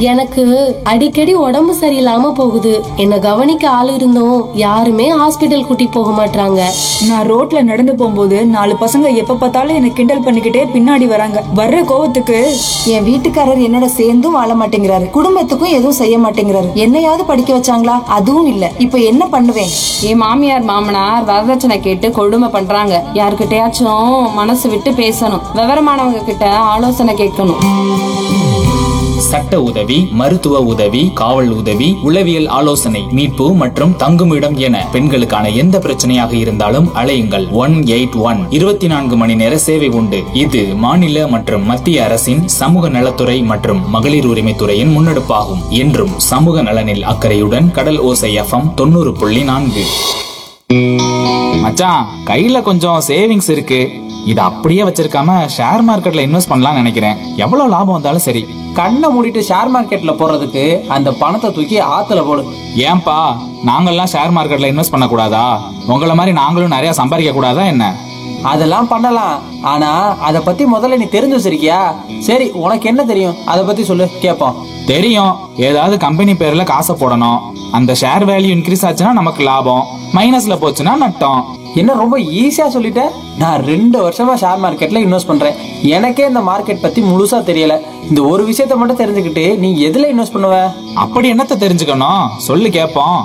எனக்கு அடிக்கடி உடம்பு சரியில்லாம போகுது என்ன கவனிக்க ஆள் இருந்தும் யாருமே ஹாஸ்பிட்டல் கூட்டி போக மாட்டாங்க நான் ரோட்ல நடந்து போகும்போது நாலு பசங்க எப்ப பார்த்தாலும் என்ன கிண்டல் பண்ணிக்கிட்டே பின்னாடி வராங்க வர்ற கோவத்துக்கு என் வீட்டுக்காரர் என்னோட சேர்ந்தும் வாழ மாட்டேங்கிறாரு குடும்பத்துக்கும் எதுவும் செய்ய மாட்டேங்கிறாரு என்னையாவது படிக்க வச்சாங்களா அதுவும் இல்ல இப்ப என்ன பண்ணுவேன் என் மாமியார் மாமனார் வரதட்சணை கேட்டு கொடுமை பண்றாங்க யார்கிட்டயாச்சும் மனசு விட்டு பேசணும் விவரமானவங்க கிட்ட ஆலோசனை கேட்கணும் சட்ட உதவி மருத்துவ உதவி காவல் உதவி உளவியல் ஆலோசனை மீட்பு மற்றும் தங்குமிடம் என பெண்களுக்கான எந்த பிரச்சனையாக இருந்தாலும் அழையுங்கள் ஒன் எயிட் ஒன் இருபத்தி நான்கு மணி நேர சேவை உண்டு இது மாநில மற்றும் மத்திய அரசின் சமூக நலத்துறை மற்றும் மகளிர் உரிமைத்துறையின் முன்னெடுப்பாகும் என்றும் சமூக நலனில் அக்கறையுடன் கடல் ஓசை எஃப்எம் தொண்ணூறு புள்ளி நான்கு மச்சான் கையில கொஞ்சம் சேவிங்ஸ் இருக்கு இத அப்படியே வச்சிருக்காம ஷேர் மார்க்கெட்ல இன்வெஸ்ட் பண்ணலாம்னு நினைக்கிறேன் எவ்வளவு லாபம் வந்தாலும் சரி கண்ணை மூடிட்டு ஷேர் மார்க்கெட்ல போறதுக்கு அந்த பணத்தை தூக்கி ஆத்துல போடு ஏன்பா நாங்கெல்லாம் ஷேர் மார்க்கெட்ல இன்வெஸ்ட் பண்ண கூடாதா உங்களை மாதிரி நாங்களும் நிறைய சம்பாதிக்க கூடாதா என்ன அதெல்லாம் பண்ணலாம் ஆனா அத பத்தி முதல்ல நீ தெரிஞ்சு வச்சிருக்கியா சரி உனக்கு என்ன தெரியும் அத பத்தி சொல்லு கேப்போம் தெரியும் ஏதாவது கம்பெனி பேர்ல காசை போடணும் அந்த ஷேர் வேல்யூ இன்க்ரீஸ் ஆச்சுன்னா நமக்கு லாபம் மைனஸ்ல போச்சுன்னா நட்டம் என்ன ரொம்ப ஈஸியா சொல்லிட்ட நான் ரெண்டு வருஷமா ஷேர் மார்க்கெட்ல இன்வெஸ்ட் பண்றேன் எனக்கே இந்த மார்க்கெட் பத்தி முழுசா தெரியல இந்த ஒரு விஷயத்த மட்டும் தெரிஞ்சுக்கிட்டு நீ எதுல இன்வெஸ்ட் பண்ணுவ அப்படி என்னத்த தெரிஞ்சுக்கணும் சொல்லு கேப்போம்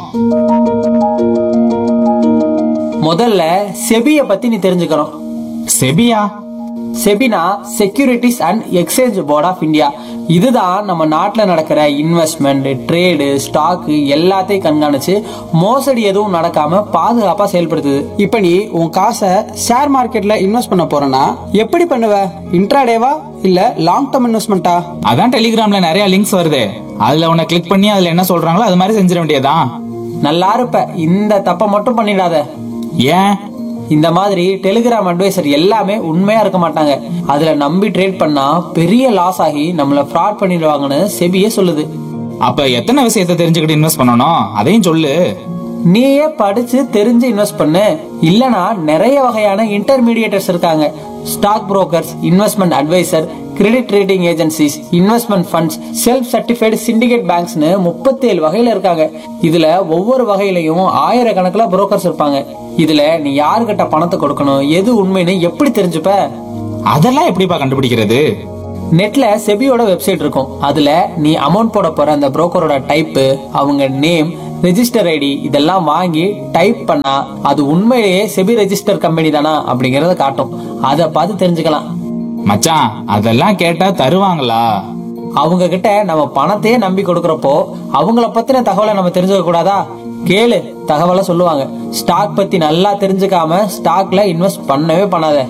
முதல்ல செபிய பத்தி நீ தெரிஞ்சுக்கணும் செபியா செபினா securities and exchange board of India இதுதான் நம்ம நாட்டில் நடக்கிற இன்வெஸ்ட்மெண்ட் ட்ரேடு ஸ்டாக்கு எல்லாத்தையும் கண்காணிச்சு மோசடி எதுவும் நடக்காம பாதுகாப்பா செயல்படுத்துது இப்ப நீ உன் காசை ஷேர் மார்க்கெட்ல இன்வெஸ்ட் பண்ண போறேன்னா எப்படி பண்ணுவ இன்ட்ராடேவா இல்ல லாங் டேர்ம் இன்வெஸ்ட்மெண்ட்டா அதான் டெலிகிராம்ல நிறைய லிங்க்ஸ் வருது அதுல உன்னை கிளிக் பண்ணி அதுல என்ன சொல்றாங்களோ அது மாதிரி செஞ்சிட வேண்டியதுதான் நல்லா இருப்ப இந்த தப்பை மட்டும் பண்ணிடாத ஏன் இந்த மாதிரி டெலிகிராம் அட்வைசர் எல்லாமே உண்மையா இருக்க மாட்டாங்க அதுல நம்பி ட்ரேட் பண்ணா பெரிய லாஸ் ஆகி நம்மள ஃப்ராட் பண்ணிடுவாங்கன்னு செபியே சொல்லுது அப்ப எத்தனை விஷயத்த தெரிஞ்சுக்கிட்டு இன்வெஸ்ட் பண்ணணும் அதையும் சொல்லு நீயே படிச்சு தெரிஞ்சு இன்வெஸ்ட் பண்ணு இல்லனா நிறைய வகையான இன்டர்மீடியேட்டர்ஸ் இருக்காங்க stock brokers investment adviser credit rating agencies investment funds self certified syndicate பேங்க்ஸ்னு முப்பத்தி ஏழு வகையில இருக்காங்க இதுல ஒவ்வொரு வகையிலையும் ஆயிரக்கணக்குல புரோக்கர்ஸ் இருப்பாங்க இதுல நீ யாருக்கிட்ட பணத்தை கொடுக்கணும் எது உண்மைன்னு எப்படி தெரிஞ்சுப்ப அதெல்லாம் எப்படிப்பா கண்டுபிடிக்கிறது நெட்ல செபியோட வெப்சைட் இருக்கும் அதுல நீ அமௌண்ட் போட போற அந்த புரோக்கரோட டைப் அவங்க நேம் ரெஜிஸ்டர் ஐடி இதெல்லாம் வாங்கி டைப் பண்ணா அது உண்மையிலேயே செபி ரெஜிஸ்டர் கம்பெனி தானா அப்படிங்கறத காட்டும் அதை பார்த்து தெரிஞ்சுக்கலாம் மச்சான் அதெல்லாம் கேட்டா தருவாங்களா அவங்க கிட்ட நம்ம பணத்தையே நம்பி கொடுக்கறப்போ அவங்கள பத்தின தகவலை நம்ம தெரிஞ்சுக்க கூடாதா கேளு தகவலை சொல்லுவாங்க ஸ்டாக் பத்தி நல்லா தெரிஞ்சுக்காம ஸ்டாக்ல இன்வெஸ்ட் பண்ணவே பண்ணாத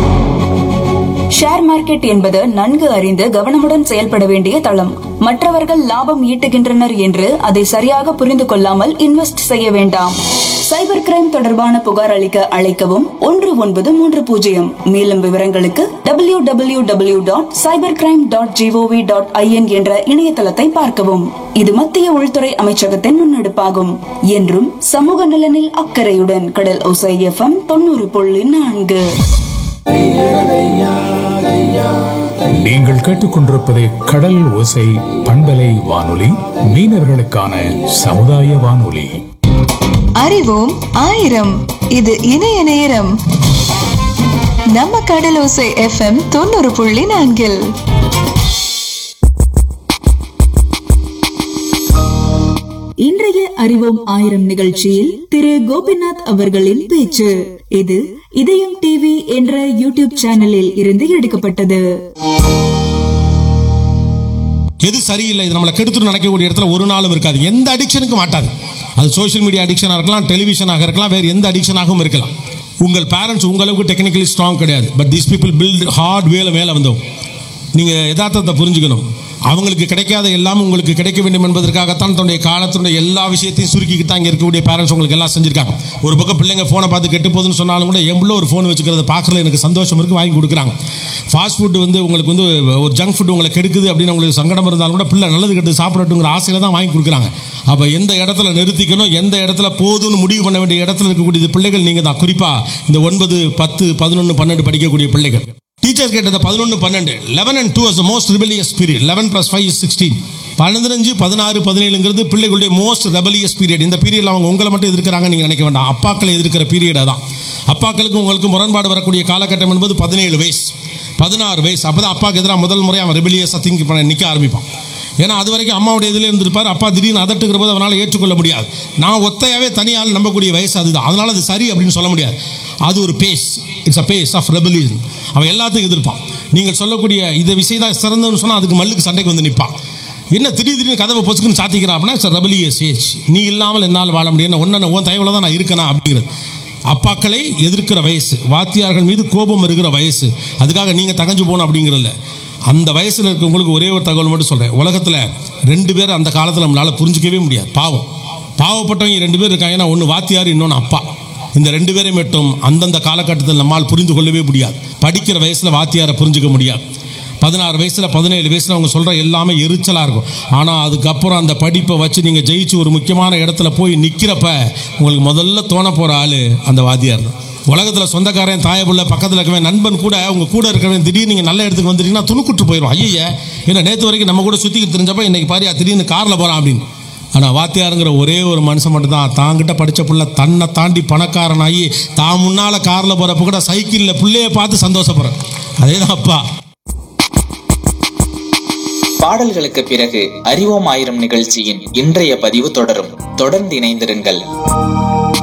ஷேர் மார்க்கெட் என்பது நன்கு அறிந்து கவனமுடன் செயல்பட வேண்டிய தளம் மற்றவர்கள் லாபம் ஈட்டுகின்றனர் என்று அதை சரியாக புரிந்து கொள்ளாமல் இன்வெஸ்ட் செய்ய வேண்டாம் சைபர் கிரைம் தொடர்பான புகார் அளிக்க அழைக்கவும் ஒன்று ஒன்பது மூன்று பூஜ்ஜியம் மேலும் விவரங்களுக்கு W W W dot cyber crime dot gov dot I N என்ற இணையதளத்தை பார்க்கவும் இது மத்திய உள்துறை அமைச்சகத்தின் முன்னெடுப்பாகும் என்றும் சமூக நலனில் அக்கறையுடன் கடல் ஒசை எஃப்எம் தொண்ணூறு புள்ளி நான்கு நீங்கள் கேட்டுக்கொண்டிருப்பது கடல் ஓசை பண்பலை வானொலி மீனவர்களுக்கான சமுதாய வானொலி அறிவோம் ஆயிரம் இது இணைய நேரம் நம்ம கடலோசை எஃப்எம் தொண்ணூறு புள்ளி நான்கில் இன்றைய அறிவோம் ஆயிரம் நிகழ்ச்சியில் திரு கோபிநாத் அவர்களின் பேச்சு இது இதயம் டிவி என்ற யூடியூப் சேனலில் இருந்து எடுக்கப்பட்டது எது சரியில்லை இது நம்மளை கெடுத்துட்டு நினைக்கக்கூடிய இடத்துல ஒரு நாளும் இருக்காது எந்த அடிக்ஷனுக்கும் மாட்டாது அது சோஷியல் மீடியா அடிக்ஷனாக இருக்கலாம் டெலிவிஷனாக இருக்கலாம் வேறு எந்த அடிக்ஷனாகவும் இருக்கலாம் உங்கள் பேரண்ட்ஸ் உங்களுக்கு டெக்னிக்கலி ஸ்ட்ராங் கிடையாது but these people build hard வேல மேலே வந்தோம் நீங்கள் யதார்த்தத்தை புரிஞ்சுக்கணும் அவங்களுக்கு கிடைக்காத எல்லாம் உங்களுக்கு கிடைக்க வேண்டும் என்பதற்காகத்தான் தன்னுடைய காலத்தினுடைய எல்லா விஷயத்தையும் சுருக்கிக்கிட்டு தான் இங்கே இருக்கக்கூடிய பேரண்ட்ஸ் உங்களுக்கு எல்லாம் செஞ்சிருக்காங்க ஒரு பக்கம் பிள்ளைங்க ஃபோனை பார்த்து கெட்டு போகுதுன்னு சொன்னாலும் கூட என் பிள்ளை ஒரு ஃபோன் வச்சுக்கிறத பார்க்கறது எனக்கு சந்தோஷம் இருக்குது வாங்கி கொடுக்குறாங்க ஃபாஸ்ட் ஃபுட் வந்து உங்களுக்கு வந்து ஒரு ஜங்க் ஃபுட் உங்களை கெடுக்குது அப்படின்னு உங்களுக்கு சங்கடம் இருந்தாலும் கூட பிள்ளை நல்லது கெட்டு சாப்பிடட்டுங்கிற ஆசையில் தான் வாங்கி கொடுக்குறாங்க அப்போ எந்த இடத்துல நிறுத்திக்கணும் எந்த இடத்துல போதும்னு முடிவு பண்ண வேண்டிய இடத்துல இருக்கக்கூடிய பிள்ளைகள் நீங்கள் தான் குறிப்பாக இந்த ஒன்பது பத்து பதினொன்று பன்னெண்டு படிக்கக்கூடிய பிள்ளைகள் டீச்சர் கேட்டது பதினொன்று பன்னெண்டு eleven and two as most rebellious period eleven plus five is sixteen பதினஞ்சு பதினாறு பதினேழுங்கிறது பிள்ளைகளுடைய மோஸ்ட் ரெபலியஸ் பீரியட் இந்த பீரியட்ல அவங்க உங்களை மட்டும் எதிர்க்கிறாங்க நீங்க நினைக்க வேண்டாம் அப்பாக்களை எதிர்க்கிற பீரியட் அதான் அப்பாக்களுக்கு உங்களுக்கு முரண்பாடு வரக்கூடிய காலகட்டம் என்பது பதினேழு வயசு பதினாறு வயசு அப்பதான் அப்பாக்கு எதிராக முதல் முறை அவன் ரெபலியஸாக திங்க் பண்ண நிற்க ஆரம்பிப்பான் ஏன்னா அது வரைக்கும் அம்மாவுடைய இதில் இருந்திருப்பார் அப்பா திடீர்னு அதட்டுகிற போது அவனால் ஏற்றுக்கொள்ள முடியாது நான் ஒத்தையாவே தனியால் நம்பக்கூடிய வயசு அதுதான் அதனால அது சரி அப்படின்னு சொல்ல முடியாது அது ஒரு phase it's a phase of rebellion அவன் எல்லாத்தையும் எதிர்ப்பான் நீங்கள் சொல்லக்கூடிய இந்த விஷயம் தான் சிறந்ததுன்னு சொன்னால் அதுக்கு மல்லுக்கு சண்டைக்கு வந்து நிற்பான் என்ன திடீர் திடீர்னு கதவை பொசுக்குன்னு சாத்திக்கிறான் அப்படின்னா இட்ஸ் ரெபலியஸ் ஏஜ் நீ இல்லாமல் என்னால் வாழ முடியும் ஒன்று உன் தயவுல தான் நான் இருக்கேனா அப்படிங்கிறது அப்பாக்களை எதிர்க்கிற வயசு வாத்தியார்கள் மீது கோபம் இருக்கிற வயசு அதுக்காக நீங்கள் தகஞ்சு போகணும் அப்படிங்கிறதில்ல அந்த வயசில் இருக்கவங்களுக்கு ஒரே ஒரு தகவல் மட்டும் சொல்கிறேன் உலகத்தில் ரெண்டு பேர் அந்த காலத்தில் நம்மளால் புரிஞ்சிக்கவே முடியாது பாவம் பாவப்பட்டவங்க ரெண்டு பேர் இருக்காங்க ஏன்னா ஒன்று வாத்தியார் இன்னொன்று அப்பா இந்த ரெண்டு பேரை மட்டும் அந்தந்த காலகட்டத்தில் நம்மால் புரிந்து கொள்ளவே முடியாது படிக்கிற வயசில் வாத்தியாரை புரிஞ்சுக்க முடியாது பதினாறு வயசில் பதினேழு வயசில் அவங்க சொல்கிற எல்லாமே எரிச்சலாக இருக்கும் ஆனால் அதுக்கப்புறம் அந்த படிப்பை வச்சு நீங்கள் ஜெயிச்சு ஒரு முக்கியமான இடத்துல போய் நிற்கிறப்ப உங்களுக்கு முதல்ல தோண போகிற ஆள் அந்த வாத்தியார் தான் உலகத்தில் சொந்தக்காரன் தாயப்புள்ள பக்கத்தில் இருக்கவன் நண்பன் கூட உங்கள் கூட இருக்கிறவன் திடீர்னு நீங்கள் நல்ல இடத்துக்கு வந்துட்டீங்கன்னா துணுக்குட்டு போயிடும் ஐயா ஏன்னா நேற்று வரைக்கும் நம்ம கூட சுற்றிக்கிட்டு தெரிஞ்சப்ப இன்னைக்கு பாரியா திடீர்னு காரில் போகிறான் அப்படின்னு ஆனால் வாத்தியாருங்கிற ஒரே ஒரு மனுஷன் மட்டும் தான் தாங்கிட்ட படித்த புள்ள தன்னை தாண்டி பணக்காரனாகி தான் முன்னால் காரில் போகிறப்ப கூட சைக்கிளில் புள்ளைய பார்த்து சந்தோஷப்படுறேன் அதே தான் அப்பா பாடல்களுக்கு பிறகு அறிவோம் ஆயிரம் நிகழ்ச்சியின் இன்றைய பதிவு தொடரும் தொடர்ந்து இணைந்திருங்கள்